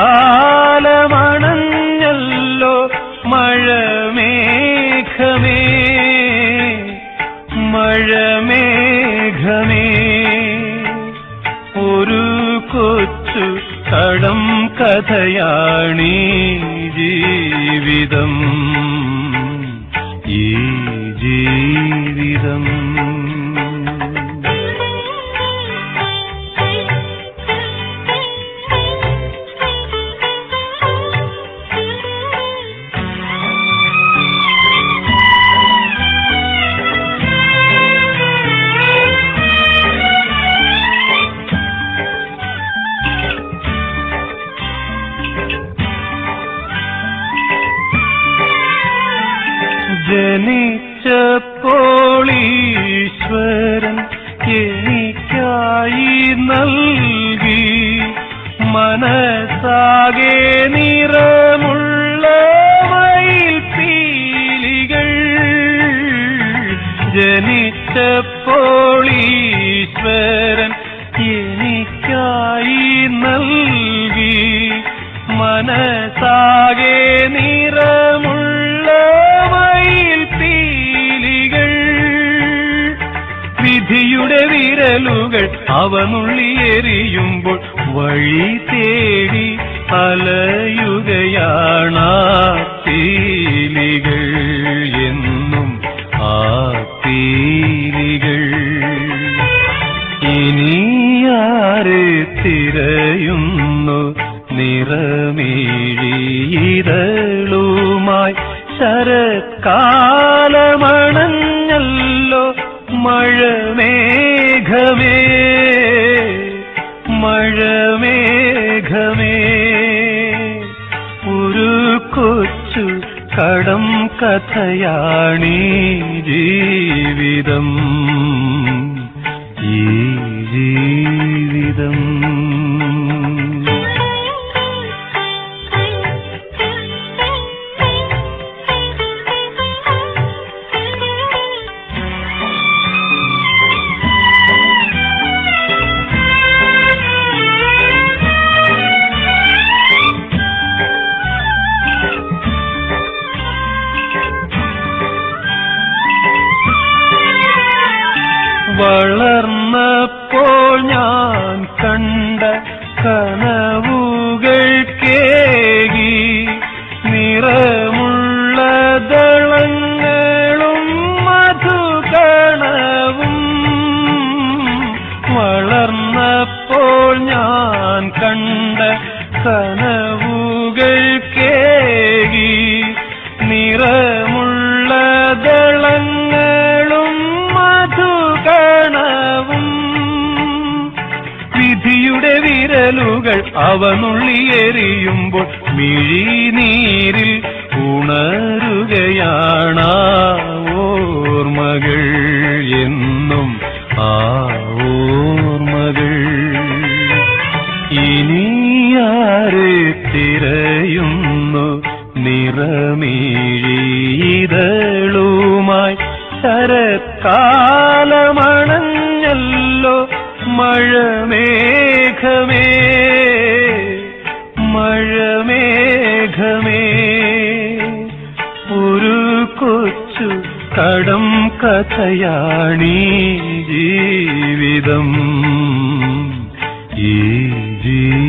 ശരത്കാലമണഞ്ഞല്ലോ മഴമേഘമേ മഴമേഘമേ ഒരു കൊച്ചു കടം കഥയാണീ ജീവിതം ഈ ജീവിതം ജനിച്ചപ്പോളീശ്വരൻ എനിക്കായി നൽകി മനസ്സാകെ നിറമുള്ള മയിൽപ്പീലികൾ ജനിച്ചപ്പോളീശ്വരൻ എനിക്കായി നൽകി മനസ്സാകെ നിറമുള്ള മയിൽപ്പീലികൾ വിധിയുടെ വിരലുകൾ അവനുള്ളിയെറിയുമ്പോൾ വഴി തേടി അലയുകയാണ് പീലികൾ എന്നും ആ പീലികൾ ഇനിയാരെ തിരയുന്നു നിറമീഴിതളുമായി ശരത്കാലമണഞ്ഞല്ലോ മഴമേഘമേ മഴമേഘമേ ഒരു കൊച്ചു കടം കഥയാണീ ജീവിതം ഈ ജീവിതം വളർന്നപ്പോൾ ഞാൻ കണ്ട കനവുകൾ കേകി നിറമുള്ള ദളങ്ങളും മധുകണവും വളർന്നപ്പോൾ ഞാൻ കണ്ട കനവുകൾ കേകി നിറമുള്ള ദളങ്ങളും മധുകണവും വിധിയുടെ വിരലുകൾ അവനുള്ളിയെറിയുമ്പോൾ മിഴിനീരിൽ ഉണരുകയാണ് ഓർമ്മകൾ എന്നും ആ ഓർമ്മകൾ ഇനിയാരെ തിരയുന്നു നിറമീഴിതളുമായി ശരത്കാലമണഞ്ഞല്ലോ മഴമേഘമേ മഴമേഘമേ ഒരു കൊച്ചു കടം കഥയാണീ ജീവിതം ഈ ജീവിതം